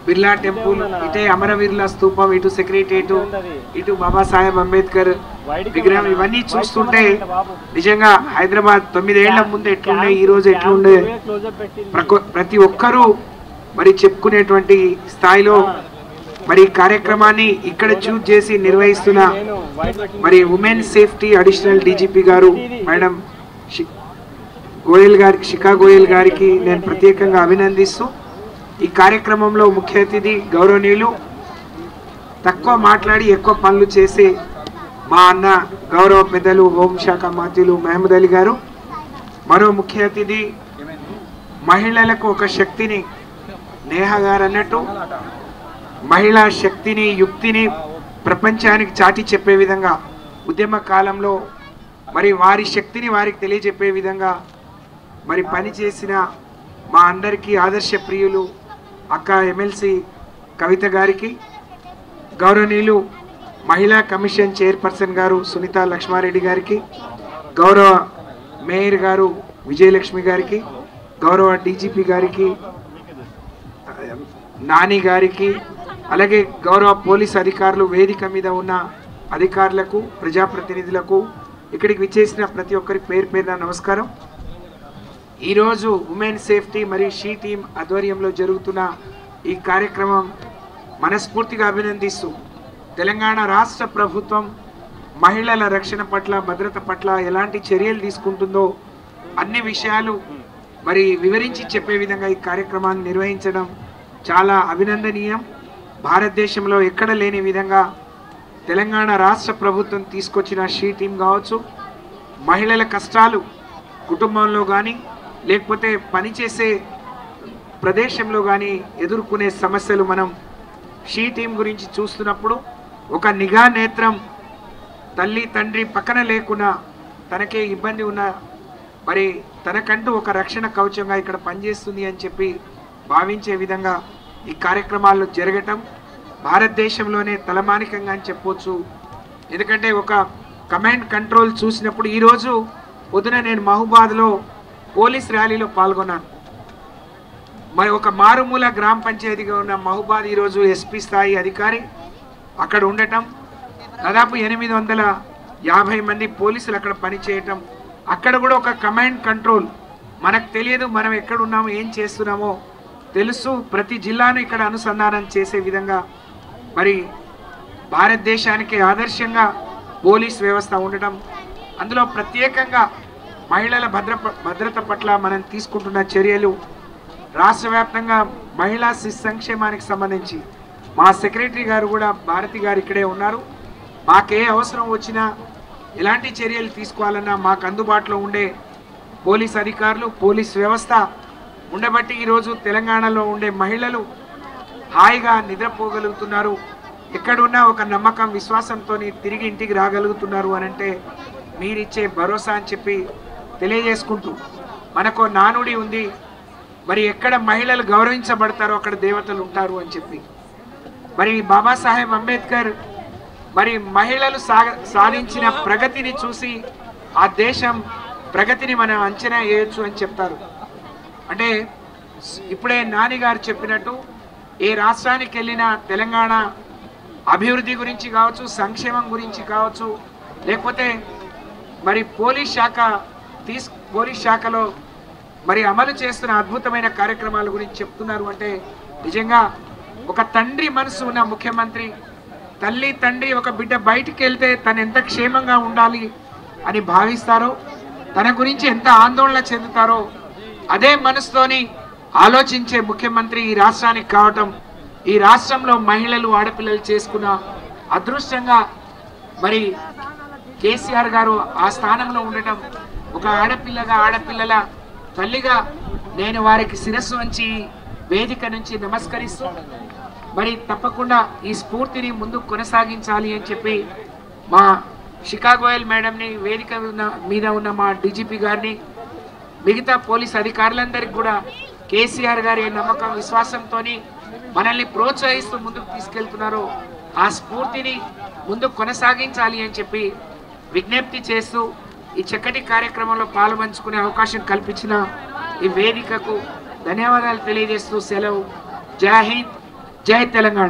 Birla temple ఇటే అమరవీరుల స్తూపం ఇటు సెక్రటరియట్ ఇటు బాబాసాహెబ్ అంబేద్కర్ విగ్రహం ఇవన్నీ చూస్తుంటే నిజంగా హైదరాబాద్ తొమ్మిదేళ్ల ముందు ఎట్లుండే ఈ రోజు ఎట్లుండే ప్రక- ప్రతి ఒక్కరూ మరి చెప్పుకునేటువంటి స్థాయిలో మరి ఈ కార్యక్రమాన్ని ఇక్కడ చూజ్ చేసి నిర్వహిస్తున్న మరి ఉమెన్ సేఫ్టీ అడిషనల్ డీజీపీ గారు మేడం షి- గోయల్ గారికి శిఖా గోయల్ గారికి నేను ప్రత్యేకంగా అభినందిస్తూ ఈ కార్యక్రమంలో ముఖ్య అతిథి గౌరవనీయులు తక్కువ మాట్లాడి ఎక్కువ పనులు చేసే మా అన్న గౌరవ పెద్దలు హోంశాఖ మంత్రులు మహమూద్ అలీ గారు మరో ముఖ్య అతిథి మహిళలకు ఒక శక్తిని నేహ గారు అన్నట్టు మహిళా శక్తిని యుక్తిని ప్రపంచానికి చాటి చెప్పే విధంగా ఉద్యమ కాలంలో మరి వారి శక్తిని వారికి తెలియజెప్పే విధంగా మరి పనిచేసిన మా అందరికీ ఆదర్శ ప్రియులు అక్క ఎమ్మెల్సీ కవిత గారికి గౌరవనీయులు మహిళా కమిషన్ చైర్పర్సన్ గారు సునీత లక్ష్మారెడ్డి గారికి గౌరవ మేయర్ గారు విజయలక్ష్మి గారికి గౌరవ డీజీపీ గారికి నాని గారికి అలాగే గౌరవ పోలీస్ అధికారులు వేదిక మీద ఉన్న అధికారులకు ప్రజాప్రతినిధులకు ఇక్కడికి విచ్చేసిన ప్రతి ఒక్కరికి పేరు పేరున నమస్కారం ఈరోజు ఉమెన్ సేఫ్టీ మరియు షీ టీమ్ ఆధ్వర్యంలో జరుగుతున్న ఈ కార్యక్రమం మనస్ఫూర్తిగా అభినందిస్తూ తెలంగాణ రాష్ట్ర ప్రభుత్వం మహిళల రక్షణ పట్ల భద్రత పట్ల ఎలాంటి చర్యలు తీసుకుంటుందో అన్ని విషయాలు మరి వివరించి చెప్పే విధంగా ఈ కార్యక్రమాన్ని నిర్వహించడం చాలా అభినందనీయం భారతదేశంలో ఎక్కడ లేని విధంగా తెలంగాణ రాష్ట్ర ప్రభుత్వం తీసుకొచ్చిన షీ టీం కావచ్చు మహిళల కష్టాలు కుటుంబంలో కానీ లేకపోతే పనిచేసే ప్రదేశంలో కానీ ఎదుర్కొనే సమస్యలు మనం షీ టీం గురించి చూస్తున్నప్పుడు ఒక నిఘా నేత్రం తల్లి తండ్రి పక్కన లేకున్నా తనకే ఇబ్బంది ఉన్న మరి తనకంటూ ఒక రక్షణ కవచంగా ఇక్కడ పనిచేస్తుంది అని చెప్పి భావించే విధంగా ఈ కార్యక్రమాలు జరగటం భారతదేశంలోనే తలమానికంగా అని చెప్పొచ్చు ఎందుకంటే ఒక కమాండ్ కంట్రోల్ చూసినప్పుడు ఈరోజు పొద్దున నేను మహబాద్లో పోలీస్ ర్యాలీలో పాల్గొన్నాను మరి ఒక మారుమూల గ్రామ పంచాయతీగా ఉన్న మహబాద్ ఈరోజు ఎస్పీ స్థాయి అధికారి అక్కడ ఉండటం దాదాపు ఎనిమిది వందల యాభై మంది పోలీసులు అక్కడ పనిచేయటం అక్కడ కూడా ఒక కమాండ్ కంట్రోల్ మనకు తెలియదు మనం ఎక్కడ ఉన్నామో ఏం చేస్తున్నామో తెలుసు ప్రతి జిల్లాను ఇక్కడ అనుసంధానం చేసే విధంగా మరి భారతదేశానికి ఆదర్శంగా పోలీస్ వ్యవస్థ ఉండటం అందులో ప్రత్యేకంగా మహిళల భద్ర భద్రత పట్ల మనం తీసుకుంటున్న చర్యలు రాష్ట్ర వ్యాప్తంగా మహిళా శిశు సంక్షేమానికి సంబంధించి మా సెక్రటరీ గారు కూడా భారతి గారు ఇక్కడే ఉన్నారు మాకే అవసరం వచ్చినా ఎలాంటి చర్యలు తీసుకోవాలన్నా మాకు అందుబాటులో ఉండే పోలీస్ అధికారులు పోలీస్ వ్యవస్థ ఉండబట్టి ఈరోజు తెలంగాణలో ఉండే మహిళలు హాయిగా నిద్రపోగలుగుతున్నారు ఎక్కడున్నా ఒక నమ్మకం విశ్వాసంతో తిరిగి ఇంటికి రాగలుగుతున్నారు అని అంటే మీరిచ్చే భరోసా అని చెప్పి తెలియజేసుకుంటూ మనకు నానుడి ఉంది మరి ఎక్కడ మహిళలు గౌరవించబడతారో అక్కడ దేవతలు ఉంటారు అని చెప్పి మరి బాబాసాహెబ్ అంబేద్కర్ మరి మహిళలు సాగ సాధించిన ప్రగతిని చూసి ఆ దేశం ప్రగతిని మనం అంచనా వేయొచ్చు అని చెప్తారు అంటే ఇప్పుడే నాని గారు చెప్పినట్టు ఏ రాష్ట్రానికి వెళ్ళినా తెలంగాణ అభివృద్ధి గురించి కావచ్చు సంక్షేమం గురించి కావచ్చు లేకపోతే మరి పోలీస్ శాఖ తీస్ పోలీస్ శాఖలో మరి అమలు చేస్తున్న అద్భుతమైన కార్యక్రమాల గురించి చెప్తున్నారు అంటే నిజంగా ఒక తండ్రి మనసు ఉన్న ముఖ్యమంత్రి తల్లి తండ్రి ఒక బిడ్డ బయటికి వెళ్తే తను ఎంత క్షేమంగా ఉండాలి అని భావిస్తారో తన గురించి ఎంత ఆందోళన చెందుతారో అదే మనసుతోని ఆలోచించే ముఖ్యమంత్రి ఈ రాష్ట్రానికి కావటం ఈ రాష్ట్రంలో మహిళలు ఆడపిల్లలు చేసుకున్న అదృష్టంగా మరి కేసీఆర్ గారు ఆ స్థానంలో ఉండటం ఒక ఆడపిల్లగా ఆడపిల్లల తల్లిగా నేను వారికి శిరస్సు వంచి వేదిక నుంచి నమస్కరిస్తూ మరి తప్పకుండా ఈ స్ఫూర్తిని ముందుకు కొనసాగించాలి అని చెప్పి మా షికాగోయల్ మేడంని వేదిక ఉన్న మీద ఉన్న మా డీజీపీ గారిని మిగతా పోలీస్ అధికారులందరికీ కూడా కేసీఆర్ గారి నమ్మకం విశ్వాసంతో మనల్ని ప్రోత్సహిస్తూ ముందుకు తీసుకెళ్తున్నారో ఆ స్ఫూర్తిని ముందుకు కొనసాగించాలి అని చెప్పి విజ్ఞప్తి చేస్తూ ఈ చక్కటి కార్యక్రమంలో పాల్పంచుకునే అవకాశం కల్పించిన ఈ వేదికకు ధన్యవాదాలు తెలియజేస్తూ సెలవు జై హింద్ జై తెలంగాణ